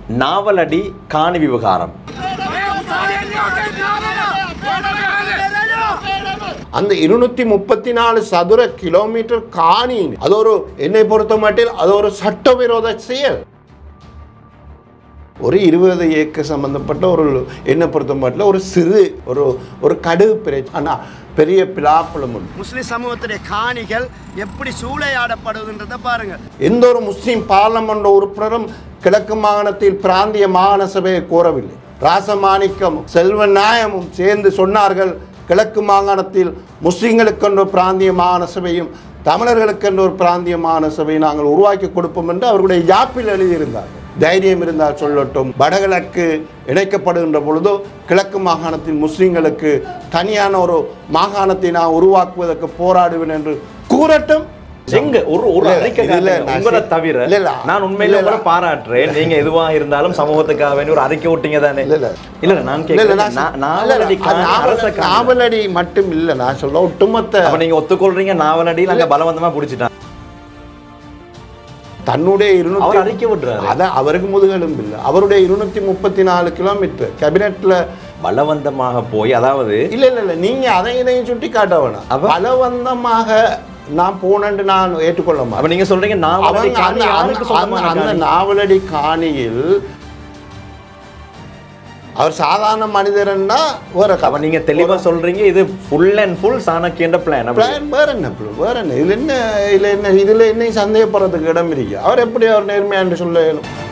நாவலடி காணி விவகாரம் அந்த இருநூத்தி முப்பத்தி நாலு சதுர கிலோமீட்டர் காணி அது ஒரு என்னை பொறுத்த மட்டில் அது ஒரு சட்டவிரோத செயல் ஒரு இருபது ஏக்கர் சம்பந்தப்பட்ட ஒரு என்னை பொறுத்த மட்டில் ஒரு சிறு ஒரு ஒரு கடுகு பிரச்சனை ஆனால் பெரிய பிலாப்பழம் உண்டு முஸ்லிம் சமூகத்துடைய காணிகள் எப்படி சூளையாடப்படுவதுன்றதை பாருங்க எந்த ஒரு முஸ்லிம் பார்லமெண்ட் உறுப்பினரும் கிழக்கு மாகாணத்தில் பிராந்திய மாகாண சபையை கோரவில்லை ராசமாணிக்கம் செல்வ நாயமும் சேர்ந்து சொன்னார்கள் கிழக்கு மாகாணத்தில் முஸ்லிம்களுக்கென்ற ஒரு பிராந்திய மாகாண சபையும் தமிழர்களுக்கென்ற ஒரு பிராந்திய மாகாண சபையை நாங்கள் உருவாக்கி கொடுப்போம் என்று அவர்களுடைய யாப்பில் எழுதியிருந்தார்கள் தைரியம் இருந்தால் சொல்லட்டும் வடகிழக்கு இணைக்கப்படுகின்ற பொழுதோ கிழக்கு மாகாணத்தில் முஸ்லிம்களுக்கு தனியான ஒரு மாகாணத்தை நான் உருவாக்குவதற்கு போராடுவேன் என்று கூறட்டும் எங்க ஒரு ஒரு இல்ல, அறிக்கை இல்ல, காட்டுங்க. நான் உங்களை சரி- தவிர இல்ல, இல்ல. நான் உண்மையில இல்ல, உங்களை இல்ல. பாராட்டுறேன் நீங்க எதுவா இருந்தாலும் சமூகத்துக்காக வேண்டி ஒரு அறிக்கை விட்டீங்க தானே இல்ல, இல்ல. இல்ல இல்ல, நான் இல்ல, இல்ல, கேட்கிறேன் நான் நா- சொ- நாவலடி இல்ல, காணி, இல்ல, அரச நாவல- காணி. நாவலடி மட்டும் இல்ல நான் சொல்ல ஒட்டுமொத்த அப்ப நீங்க ஒத்துக்கொள்றீங்க நாவலடியில் அங்க பலவந்தமா புடிச்சிட்டான் தன்னுடைய அவர் இருநூத்தி அறிக்கை விடுறாரு அதான் அவருக்கு முதுகெலும்பு இல்லை அவருடைய இருநூத்தி முப்பத்தி நாலு கிலோமீட்டர் கேபினெட்ல பலவந்தமாக போய் அதாவது இல்ல இல்ல இல்ல நீங்க அதை இதையும் சுட்டி காட்ட வேணாம் அப்ப? பலவந்தமாக நான் போனேன்னு நான் ஏற்றுக்கொள்ள மாட்டேன் அப்ப நீங்க சொல்றீங்க நாவலடி அவங்க காணி அந்த- யாருக்கு அந்த- சொந்தமான அந்த காணி? நாவலடி காணியில் அவர் சாதாரண மனிதர்னா வேற அப்ப கதை. நீங்க தெளிவா சொல்றீங்க இது ஃபுல் அண்ட் ஃபுல் சாணக்கியன்ற பிளான் பிளான் வேற என்ன bro? வேற என்ன இதுல என்ன இதுல என்ன இதுல என்ன சந்தேகப்படுறதுக்கு இடம் இருக்கு அவர் எப்படி அவர் நேர்மையான்னு சொல்ல இயலும்?